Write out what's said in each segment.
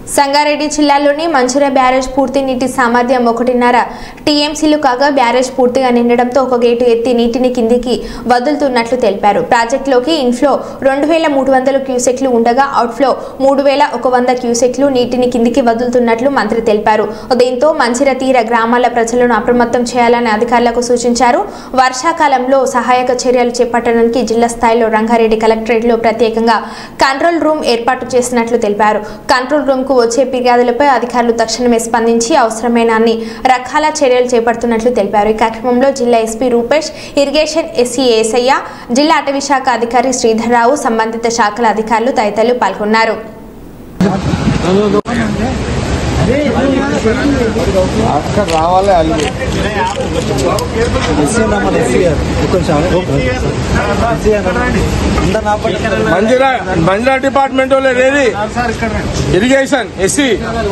సంగారెడ్డి జిల్లాలోని మంచిర బ్యారేజ్ పూర్తి నీటి సామర్థ్యం ఒకటిన్నర టీఎంసీలు కాగా బ్యారేజ్ పూర్తిగా నిండడంతో ఒక గేటు ఎత్తి నీటిని కిందికి వదులుతున్నట్లు తెలిపారు ప్రాజెక్టులోకి ఇన్ఫ్లో రెండు వేల మూడు వందల క్యూసెక్లు ఉండగా అవుట్ఫ్లో మూడు వేల ఒక వంద క్యూసెక్లు నీటిని కిందికి వదులుతున్నట్లు మంత్రి తెలిపారు దీంతో మంచిర తీర గ్రామాల ప్రజలను అప్రమత్తం చేయాలని అధికారులకు సూచించారు వర్షాకాలంలో సహాయక చర్యలు చేపట్టడానికి జిల్లా స్థాయిలో రంగారెడ్డి కలెక్టరేట్లో ప్రత్యేకంగా కంట్రోల్ రూమ్ ఏర్పాటు చేసినట్లు తెలిపారు కంట్రోల్ రూమ్ కు వచ్చే ఫిర్యాదులపై అధికారులు తక్షణమే స్పందించి అవసరమైన అన్ని రకాల చర్యలు చేపడుతున్నట్లు తెలిపారు ఈ కార్యక్రమంలో జిల్లా SP Rupesh irrigation SC Yesaiah జిల్లా అటవీ శాఖ అధికారి శ్రీధర్రావు సంబంధిత శాఖల అధికారులు తదితరులు పాల్గొన్నారు అక్కడ రావాలి అల్లి మంజిరా మంజిరా డిపార్ట్మెంట్ వాళ్ళు ఏది ఇరిగేషన్ ఎస్సీ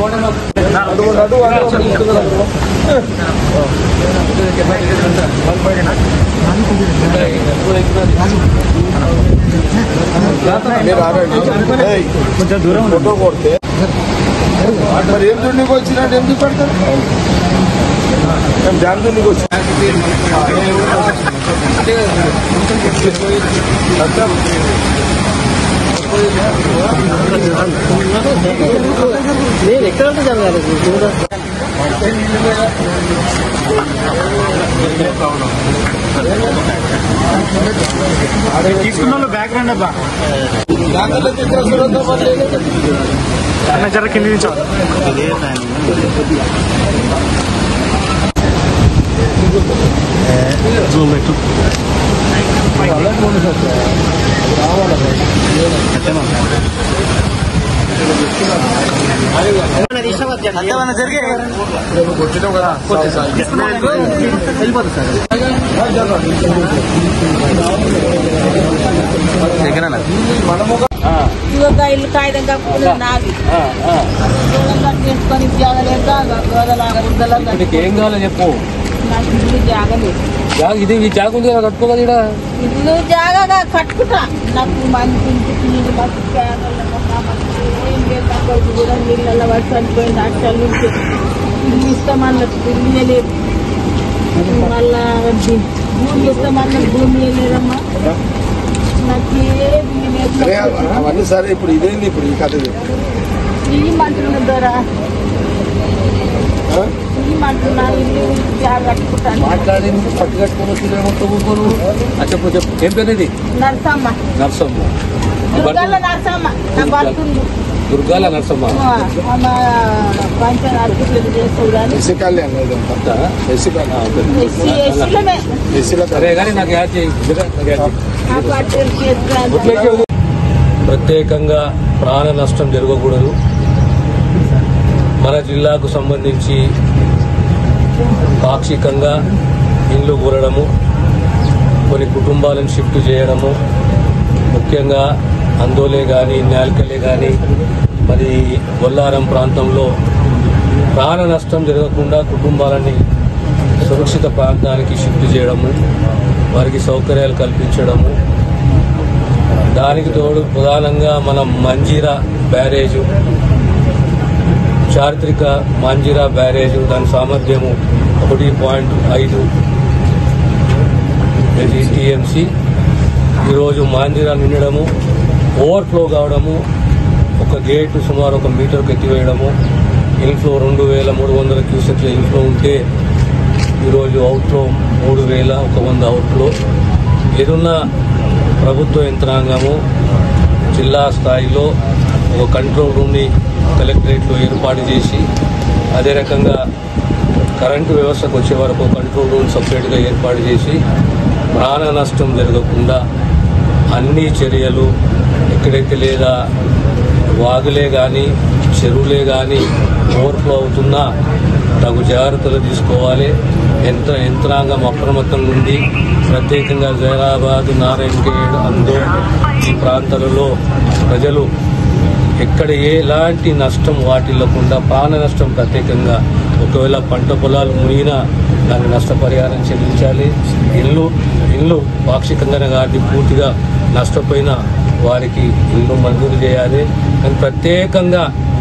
మీరు ఆగండి ఏయ్, కొంచెం దూరం ఫోటో కొడితే మరి ఏం దుండికి వచ్చినట్టు ఎందుకు పెడతారు మేము ధ్యాన దుండికి వచ్చి నేను ఎక్కడ ఉంటే జరగాలి తీసుకున్న బ్యాక్గ్రౌండ్ అబ్బా దాంట్లో ఇక్కడ సురతాబాద్ లేదు. అన్న జర కింది నుంచి జూమ్ పెట్టు అంతేమన్నా జరిగే కొట్టినావు కదా వెళ్ళిపోతుంది సార్ ఇదిగో ఇల్లు కాగితం కప్పుకున్నది నాది చేసుకొని జాగలేక గోదల నీకు ఏం కావాలో చెప్పు నాకు ఇల్లు జాగలేదు జాగ ఇది ఈ జాగ ఉంది కదా కట్టుకోవాలి ఇక్కడ ఇల్లు జాగగా కట్టుకుంటా నాకు మంచి ఇంటికి నీళ్ళు మస్తు జాగలు ఏం లేదు నా కొడుకు కూడా నీళ్ళల్లో పడి చనిపోయింది అక్షల నుంచి ఇల్లు ఇస్తామన్నట్టు ఇల్లు లేదు మళ్ళా అది భూమి ఇస్తామన్నట్టు భూమి లేదమ్మా నాకు ఏది సరే లేదు అవన్నీ సరే ఇప్పుడు ఇదేంది ఇప్పుడు ఈ కథ ఇది? ఇయ్యమంటున్న ద్వారా ఆ? ఇయ్యమంటున్నా ఇల్లు జాగ కట్టుకుంటాను మాట్లాడి నువ్వు పట్టు కట్టుకుని ఊరుకోను చెప్పు చెప్పు ఏం పేరు ఇది నరసమ్మ నర్సమ్మ దుర్గల్ల నరసమ్మ నా భర్తుంది దుర్గాల నర్సమ్మ ఆమె పంచాయతీ అర్పిట్లు చేస్తుంది కానీ ఎస్సీ కళ్యాణ్ ఇదంతా అంతా ఎస్సీ కళ్యాణ్ ఎస్సీ ఎస్సీలమే ఎస్సీల సరే కానీ నాకు యాడ్ చేయి జర నాకు యాడ్ చేయి. ఆ పార్టీలు చేస్తున్నాను ప్రత్యేకంగా ప్రాణ నష్టం జరగకూడదు మన జిల్లాకు సంబంధించి పాక్షికంగా ఇండ్లు కూరడము కొన్ని కుటుంబాలను షిఫ్ట్ చేయడము ముఖ్యంగా అందోలే కానీ నాల్కలే కానీ మరి బొల్లారం ప్రాంతంలో ప్రాణ నష్టం జరగకుండా కుటుంబాలని సురక్షిత ప్రాంతానికి షిఫ్ట్ చేయడము వారికి సౌకర్యాలు కల్పించడము దానికి తోడు ప్రధానంగా మనం మంజీరా బ్యారేజు చారిత్రక మంజీరా బ్యారేజు దాని సామర్థ్యము ఒకటి పాయింట్ ఐదు టీఎంసీ ఈరోజు మాంజీరా నిండడము ఓవర్ఫ్లో కావడము ఒక గేటు సుమారు ఒక మీటర్కు ఎత్తివేయడము ఇన్ఫ్లో రెండు వేల మూడు వందల క్యూసెక్ల ఇన్ఫ్లో ఉంటే ఈరోజు అవుట్ఫ్లో మూడు వేల ఒక వంద అవుట్ఫ్లో ఏదున్న ప్రభుత్వ యంత్రాంగము జిల్లా స్థాయిలో ఒక కంట్రోల్ రూమ్ని కలెక్టరేట్లో ఏర్పాటు చేసి అదే రకంగా కరెంటు వ్యవస్థకు వచ్చే వరకు కంట్రోల్ రూమ్ సపరేట్గా ఏర్పాటు చేసి ప్రాణ నష్టం జరగకుండా అన్ని చర్యలు ఎక్కడైతే లేదా వాగులే కానీ చెరువులే కానీ ఓవర్ఫ్లో అవుతున్నా తగు జాగ్రత్తలు తీసుకోవాలి యంత్ర యంత్రాంగం అప్రమత్తంగా ఉంది ప్రత్యేకంగా జైరాబాద్ నారాయణఖేడ్ అందో ఈ ప్రాంతాలలో ప్రజలు ఎక్కడ ఎలాంటి నష్టం వాటిల్లకుండా ప్రాణ నష్టం ప్రత్యేకంగా ఒకవేళ పంట పొలాలు మునిగినా దాని నష్టపరిహారం చెల్లించాలి ఇల్లు ఇల్లు పాక్షికంగానే కాబట్టి పూర్తిగా నష్టపోయిన వారికి ఇల్లు మంజూరు చేయాలి కానీ ప్రత్యేకంగా